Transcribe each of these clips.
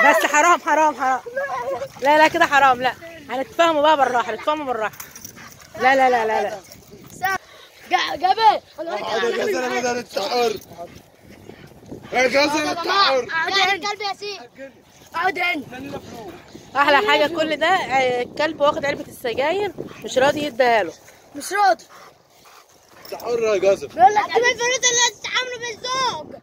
بس حرام حرام حرام لا لا كده حرام لا هنتفاهموا بقى بالراحه نتفاهموا بالراحه لا لا لا لا لا جبل يا غزل بدل التحر يا غزل التحر الكلب يا سيدي اقعد هنا احلى حاجه كل ده آه، الكلب واخد علبه السجاير مش راضي يديها له مش راضي التحر يا غزل بيقول لك اجيب الفلوس اللي تتعاملوا بالذوق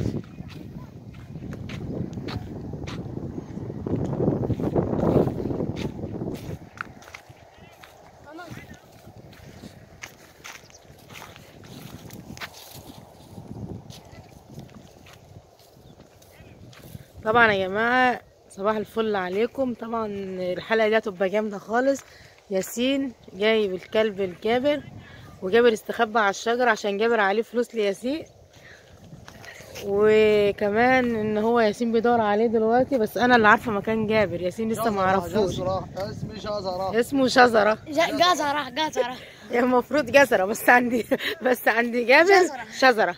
طبعا يا جماعه صباح الفل عليكم طبعا الحلقه دي هتبقى جامده خالص ياسين جايب الكلب الجابر وجابر استخبى على الشجره عشان جابر عليه فلوس لياسين وكمان ان هو ياسين بيدور عليه دلوقتي بس انا اللي عارفه مكان جابر ياسين لسه ما عرفوش اسمي شزرة اسمه شجره جزرة جزرة هي المفروض جزرة بس عندي بس عندي جابر شجرة. شجرة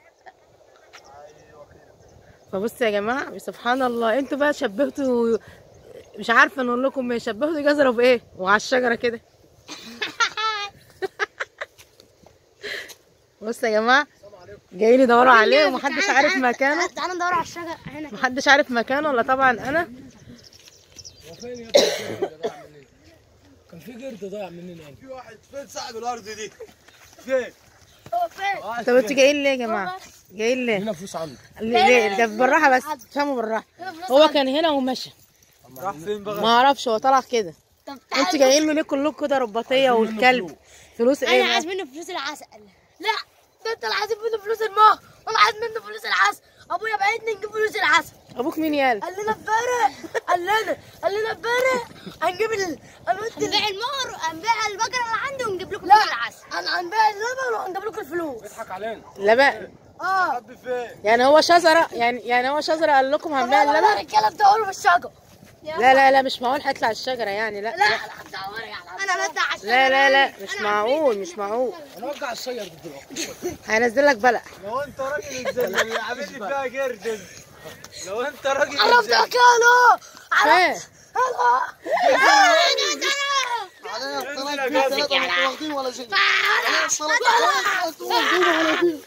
فبصوا يا جماعة سبحان الله انتوا بقى شبهتوا مش عارفة نقول لكم ايه شبهتوا جزرة بايه وعلى الشجرة كده بصوا يا جماعة جايين يدوروا عليه ومحدش عارف مكانه تعالى ندور على الشجر هنا محدش عارف مكانه ولا طبعا انا كان في قرد ضايع مننا يعني في واحد فين صاحب الارض دي فين هو فين طب انتوا جايين ليه يا جماعة جايين ليه هنا فلوس عنده ليه ليه ده بالراحة بس فهموا بالراحة هو كان هنا ومشى راح فين بقى ما اعرفش هو طلع كده طب انتوا جايين له ليه كلكم كده رباطيه والكلب فلوس ايه انا بقى؟ عايز منه فلوس العسل لا ده انت اللي عايز منه فلوس الماء وانا عايز منه فلوس العسل ابويا بعتني نجيب فلوس العسل ابوك مين يالا قال لنا امبارح قال لنا قال لنا امبارح هنجيب ال هنبيع المهر هنبيع البقره اللي عندي ونجيب لكم فلوس العسل هن- هنبيع اللبن وهنجيب لكم الفلوس بيضحك علينا لا بقى اه حد فين يعني هو شجره يعني يعني هو شجره قال لكم هنبيع لا اللبن الكلام ده قوله في الشجر لا لا لا مش معقول هيطلع الشجره يعني لا لا انا بطلع على لا لا لا مش معقول مش معقول هنوقع الشجر دي دلوقتي هينزل لك بلق لو انت راجل ازاي اللي عامل لي فيها قرد لو انت راجل عرفت ازاي مكانه فين علينا الطلاق في ثلاثة انتوا واخدين ولا شيء علينا الطلاق انتوا واخدين ولا شيء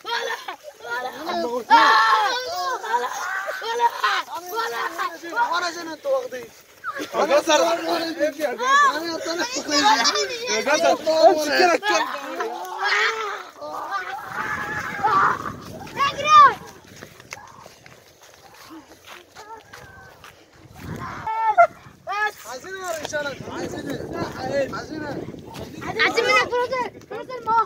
وانا زين انتوا واخدين يا غزل انا طلعت يا غزل امسك كده الكلب عايزين يا رجاله عايزين عايزين عايزين منك فلوس فلوس الماء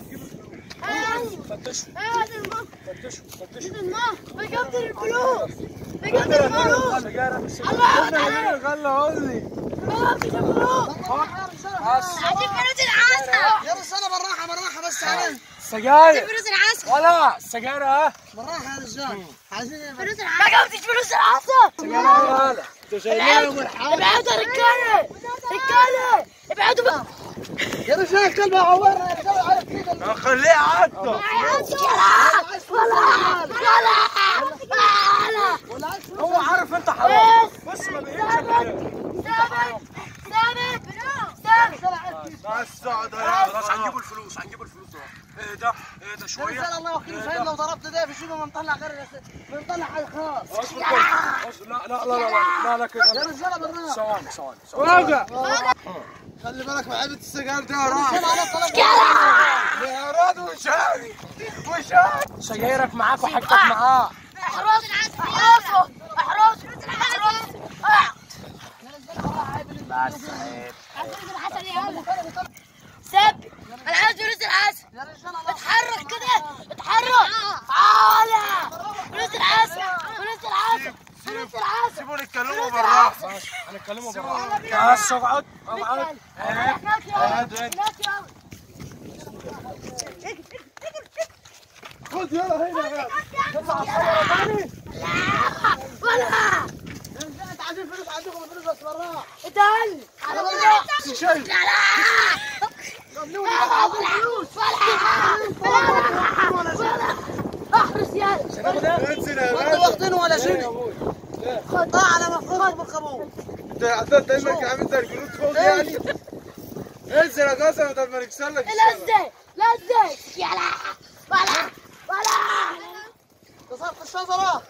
فتشوا هات الماء فتشوا فتشوا فلوس الماء بجبت الفلوس بجبت الفلوس خلى قول لي بجبت الفلوس عايزين فلوس العسل يا رجاله بالراحه بالراحه بس علينا سجاير فلوس العسل ولا سجاير ها بالراحه يا رجال عايزين فلوس العسل ما جبتش فلوس العسل سجاير هلا انتوا شايلين ابعدوا يا رجاله رجاله ابعدوا بقى يا رجال الكلب عورنا يا رجال على كده خليه عدى ولا ولا ولا هو عارف انت حرام بس ما بيقولش ثابت ثابت ثابت مع السعودة يا خلاص هنجيبوا الفلوس هنجيبوا الفلوس اهو ايه ده ايه ده يا شويه رجال الله وكيل فاهم لو ضربت ده في شنو بنطلع غير بنطلع على الخاص اصبر كده اصبر. لا لا لا لا لا لا يا كده رجال بالراحه ثواني ثواني ثواني خلي بالك من علبة السجاير دي يا راس يا راد وشاري وشاري سجايرك معاك وحاجتك معاه احرص احرصوا احرصوا احرصوا سب انا عايز فلوس العسل اتحرك كده اتحرك تعالى فلوس العسل فلوس العسل فلوس العسل سيبوا نتكلموا بالراحة ماشي هنتكلموا بالراحه بس اقعد اقعد خد يلا هنا يا ولا انت عايزين فلوس عندكم فلوس بس بالراحة اتقل على شيء لا احرص يا انزل يا واخدين ولا شيء خد على ما فوق انت عطيت دايما عامل زي الجنود فوق يعني انزل يا جزر بدل ما نكسر لك لا ازاي لا ازاي يلا ولا ولا كسرت الشجره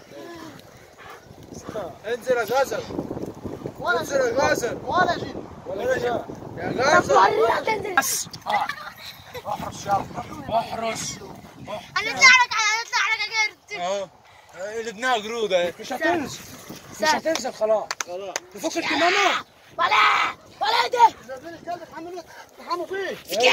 انزل يا جزر ولا انزل يا جزر ولا شيء يا جزر ولا تنزل احرس يلا احرس هنطلع لك هنطلع لك يا جرد اهو قلبناها قرود اهي مش هتنزل مش هتنزل خلاص خلاص تفك الكمامه ولا ولا ده نازلين الكلب حملوه حموا فيه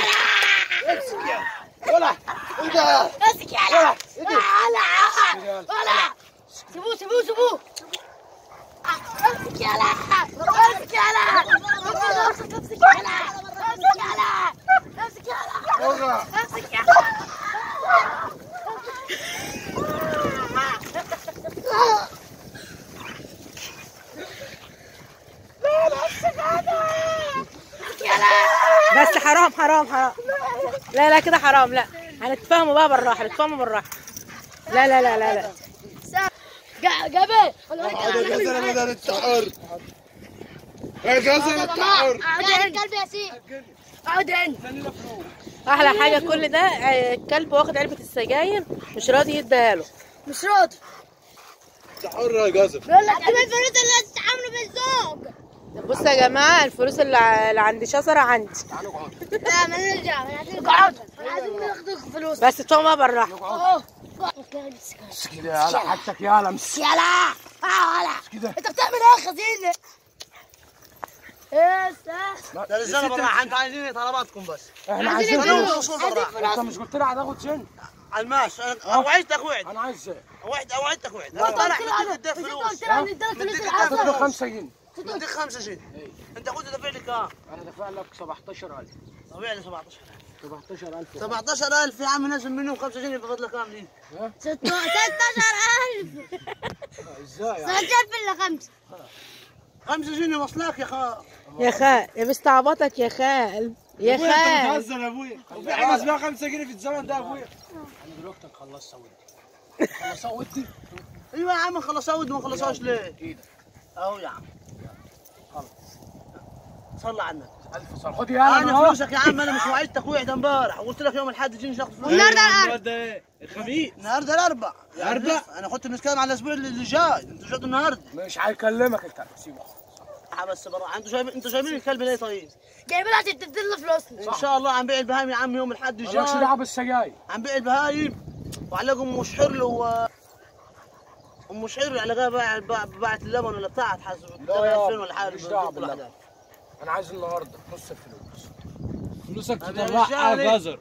يلا ولا ايه ده امسك يلا ولا ولا سيبوه سيبوه سيبوه امسك يلا امسك يلا امسك امسك يلا امسك يلا امسك يلا ولا امسك يلا لا لا امسك هذا امسك يلا بس حرام حرام حرام لا لا كده حرام لا هنتفاهموا بقى بالراحه نتفاهموا بالراحه لا لا لا لا لا جابر يا جزر بدل التحر يا جزر التحر اقعد قلبي يا سيدي اقعد هنا احلى حاجه كل ده آه، الكلب واخد علبه السجاير مش راضي يديها له مش راضي التحر يا جزر بيقول لك اما الفلوس اللي تتعاملوا بالذوق بصوا يا جماعه الفلوس اللي ع- اللي عند شجره عندي لا ما نرجع ما عايزين اقعد عايزين ناخد فلوس بس تفهموا بقى بالراحه اهو كده يلا حاجتك يلا مس يلا اه ولا كده. انت بتعمل ايه يا خزينه؟ ايه سا يا رجاله بالراحه انتوا عايزين طلباتكم بس احنا عايزين عايزين فلوس فلوس عايزين انت فلوس مش قلت لي هتاخد سن على الماش انا وعدتك وعد انا عايز وعد اوعدتك وعد انت انا طالع قلت لي مديك انا فلوس قلت لي انا اديلك فلوس مديك العسل هتدفع 5 جنيه مديك خمسة شيء انت كنت دافع لي كام؟ انا دافع لك 17000 دافع لي 17 17000 17000 يا عم نزل منهم 5 جنيه بفضل كام دي 16000 ازاي 16000 الا خمسه 5 جنيه وصلك يا خال يا خال يا بستعبطك يا خال يا خال بتهزر يا ابويا وفي حاجه اسمها 5 جنيه في الزمن ده يا ابويا انا دلوقتي خلصت ودي خلصت ودي ايوه يا عم خلصها ود ما خلصهاش ليه؟ ايدك اهو يا عم صلى على النبي الف صار خد يا انا فلوسك يا عم انا مش وعدتك وعد امبارح وقلت لك يوم الاحد تجيني ناخذ فلوس النهارده ايه؟ الخميس النهارده الاربع الاربع انا كنت بنتكلم على الاسبوع اللي جاي انتوا جاتوا النهارده مش هيكلمك الكلب سيبه آه بس برا انتوا جايبين انتوا جايبين الكلب ليه طيب؟ جايبين عشان تدينا فلوسنا ان شاء الله عم بيع البهايم يا عم يوم الاحد مالكش الجاي دعوه بالسجاير عم بيع البهايم وعلقهم مشحر له و... ام مشحر علقها باع باع- باعت اللبن ولا بتاعت حسب لا يا 2000 ولا حاجه ماليش دعوه كل باللبن. واحدة. انا عايز النهارده نص الفلوس فلوسك هذا تطلعها رجالي. جزر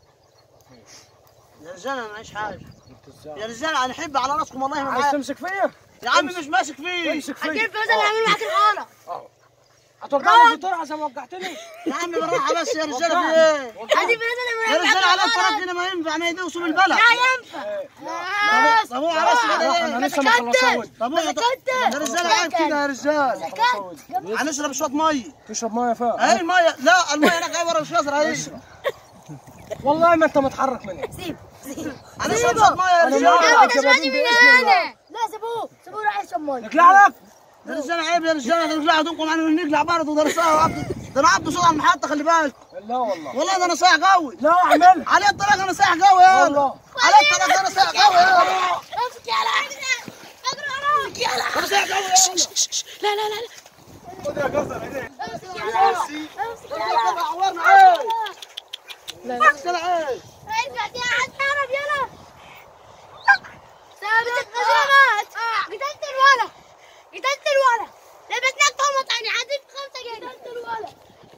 يا رجال انا معيش حاجه انت ازاي يا رجال انا احب على راسكم والله ما عايز معايا تمسك فيا يا عمي مش ماسك فيه امسك فيا هجيب فلوس اللي هعمل معاك الحاره اهو هتوقعني في طرحه زي ما وقعتني يا عمي بالراحه بس يا رجال في ايه هجيب فلوس اللي يا هعمل معاك رجال على الحاره الفرق هنا ما ينفع ما يدوسوا من البلد لا ينفع طب هو عرس كده انا ايه لسه ما خلصت طب هو يا رجال عيب كده يا رجال هنشرب شويه ميه تشرب ميه فيها اي ميه لا الميه هناك ورا الشجره هي والله ما انت متحرك مني سيب سيب هنشرب شويه ميه يا انا رجال ما انت تسمعني من هنا لا سيبوه سيبوه راح يشرب ميه اطلع لك يا رجال عيب يا رجال تطلعوا تنقم عن نقلع برضه ده رسالة ده انا عبده صوت على المحطه خلي بالك لا والله والله ده انا صايع قوي لا اعمل على الطريق انا صايع قوي يا والله على الطريق انا صايع قوي يا امسك يلا اجري وراك يلا انا صايع قوي يا لا لا لا لا امسك يلا امسك يلا عورنا عيب لا لا رجال عيب ارجع يا عالطرف يلا ثابت القدامات قتلت الولد قتلت الولد لبسناك طمط عيني عديت خمسة جنيه قتلت الولد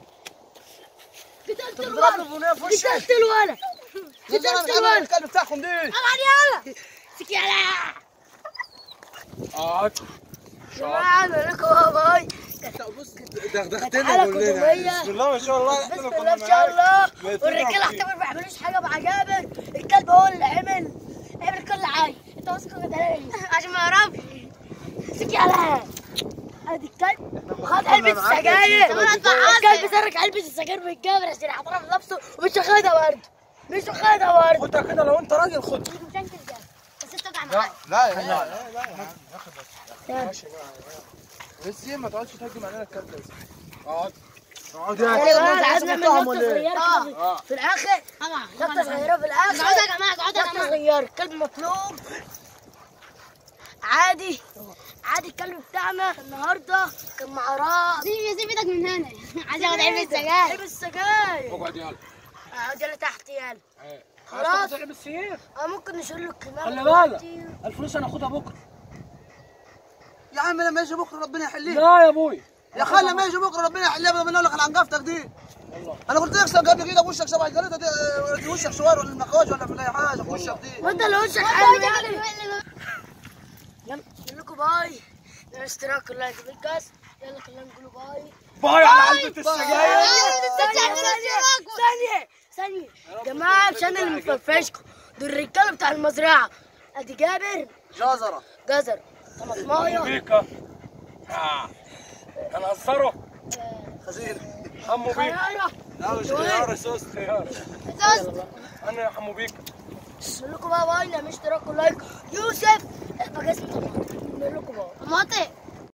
قتلت الولد قتلت الولد قتلت انا الولد الكلب بتاعكم دي طبعا يلا امسك يلا اقعد جماعة لكم باي دغدغتنا تعالى كلنا. بسم الله ما شاء الله بسم الله ما شاء الله والرجاله احتمال ما بيعملوش حاجه مع جابر الكلب هو اللي عمل عمل كل حاجه انت ماسكه كده ليه؟ عشان ما يعرفش امسك يلا ادي الكلب وخد علبة السجاير الكلب سرق علبة السجاير من جابر عشان يحضرها في نفسه ومش واخدها برضه مش واخدها برضه خدها كده لو انت راجل خد مش انت الجابر بس انت وجع معايا لا لا لا ماشي بس إيه، ما تقعدش تهجم علينا الكلب ده اقعد اقعد يعني يا بقى لعبنا من طعم نقطة ولا إيه؟ صغيرة كده في الآخر نقطة صغيرة في الآخر اقعدوا يا جماعه اقعدوا يا نقطة جماعه صغيرة الكلب مطلوب عادي عادي الكلب بتاعنا النهارده كان مع راس سيب سيب ايدك من هنا عايز اخد علبه عيب سجاير السجاير اقعد يلا اقعد يلا تحت يلا عايز خلاص تاخد علبة سير اه ممكن نشيل له الكمام خلي دلوقتي. بالك الفلوس انا اخدها بكره يا عم لما يجي بكره ربنا يحليه لا يا ابوي يا خال لما يجي بكره ربنا يحليه بدل ما نقول لك على عنقافتك دي والله انا قلت لك سال قبل كده وشك شبه الجريده دي دي وشك شوار ولا المكواج ولا من اي حاجه في وشك دي وانت اللي وشك حلو يعني يلا نقول لكم باي نعمل اشتراك اللايك بالكاس يلا خلينا نقول باي باي على علبة السجاير ثانية ثانية ثانية يا جماعة مش انا اللي مفرفشكم دول الرجالة بتاع المزرعة ادي جابر جزره جزر طماطماية بيكا آه. هنقصره خزير حمو بيكا خيارة لا مش خيار صوص خيار زوز انا يا حمو بيكا نقول لكم بقى باي نعمل اشتراك ولايك يوسف بقى اسمه طماطم نقول لكم باي طماطم